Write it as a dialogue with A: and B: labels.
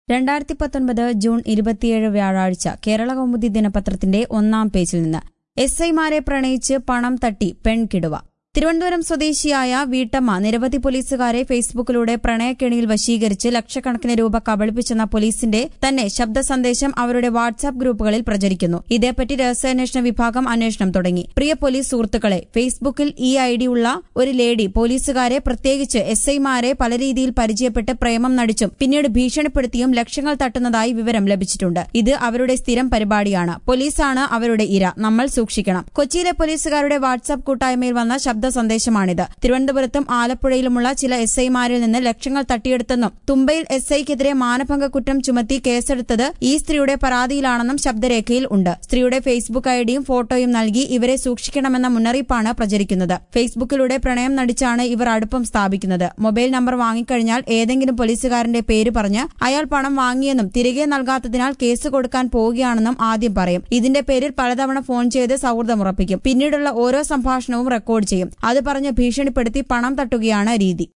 A: രണ്ടായിരത്തി പത്തൊൻപത് ജൂൺ ഇരുപത്തിയേഴ് വ്യാഴാഴ്ച കേരള കൗമുദി ദിനപത്രത്തിന്റെ ഒന്നാം പേജിൽ നിന്ന് എസ് ഐമാരെ പ്രണയിച്ച് പണം തട്ടി പെൺകിടുവ തിരുവനന്തപുരം സ്വദേശിയായ വീട്ടമ്മ നിരവധി പോലീസുകാരെ ഫേസ്ബുക്കിലൂടെ പ്രണയക്കെണിയിൽ വശീകരിച്ച് ലക്ഷക്കണക്കിന് രൂപ കബളിപ്പിച്ചെന്ന പോലീസിന്റെ തന്നെ ശബ്ദ സന്ദേശം അവരുടെ വാട്സാപ്പ് ഗ്രൂപ്പുകളിൽ പ്രചരിക്കുന്നു ഇതേപ്പറ്റി രഹസ്യാന്വേഷണ വിഭാഗം അന്വേഷണം തുടങ്ങി പ്രിയ പോലീസ് സുഹൃത്തുക്കളെ ഫേസ്ബുക്കിൽ ഈ ഐ ഡി ഉള്ള ഒരു ലേഡി പോലീസുകാരെ പ്രത്യേകിച്ച് എസ് ഐമാരെ പല രീതിയിൽ പരിചയപ്പെട്ട് പ്രേമം നടിച്ചും പിന്നീട് ഭീഷണിപ്പെടുത്തിയും ലക്ഷങ്ങൾ തട്ടുന്നതായി വിവരം ലഭിച്ചിട്ടുണ്ട് ഇത് അവരുടെ സ്ഥിരം പരിപാടിയാണ് പോലീസാണ് അവരുടെ ഇര നമ്മൾ സൂക്ഷിക്കണം കൊച്ചിയിലെ പോലീസുകാരുടെ വാട്സാപ്പ് കൂട്ടായ്മയിൽ വന്ന ശബ്ദ സന്ദേശമാണിത് തിരുവനന്തപുരത്തും ആലപ്പുഴയിലുമുള്ള ചില എസ് ഐമാരിൽ നിന്ന് ലക്ഷങ്ങൾ തട്ടിയെടുത്തെന്നും തുമ്പയിൽ എസ് ഐക്കെതിരെ മാനഭംഗ കുറ്റം ചുമത്തി കേസെടുത്തത് ഈ സ്ത്രീയുടെ പരാതിയിലാണെന്നും ശബ്ദരേഖയിൽ ഉണ്ട് സ്ത്രീയുടെ ഫേസ്ബുക്ക് ഐഡിയും ഫോട്ടോയും നൽകി ഇവരെ സൂക്ഷിക്കണമെന്ന മുന്നറിയിപ്പാണ് പ്രചരിക്കുന്നത് ഫേസ്ബുക്കിലൂടെ പ്രണയം നടിച്ചാണ് ഇവർ അടുപ്പം സ്ഥാപിക്കുന്നത് മൊബൈൽ നമ്പർ വാങ്ങിക്കഴിഞ്ഞാൽ ഏതെങ്കിലും പോലീസുകാരന്റെ പേര് പറഞ്ഞ് അയാൾ പണം വാങ്ങിയെന്നും തിരികെ നൽകാത്തതിനാൽ കേസ് കൊടുക്കാൻ പോവുകയാണെന്നും ആദ്യം പറയും ഇതിന്റെ പേരിൽ പലതവണ ഫോൺ ചെയ്ത് സൗഹൃദമുറപ്പിക്കും പിന്നീടുള്ള ഓരോ സംഭാഷണവും റെക്കോർഡ് ചെയ്യും അത് പറഞ്ഞ് ഭീഷണിപ്പെടുത്തി പണം തട്ടുകയാണ് രീതി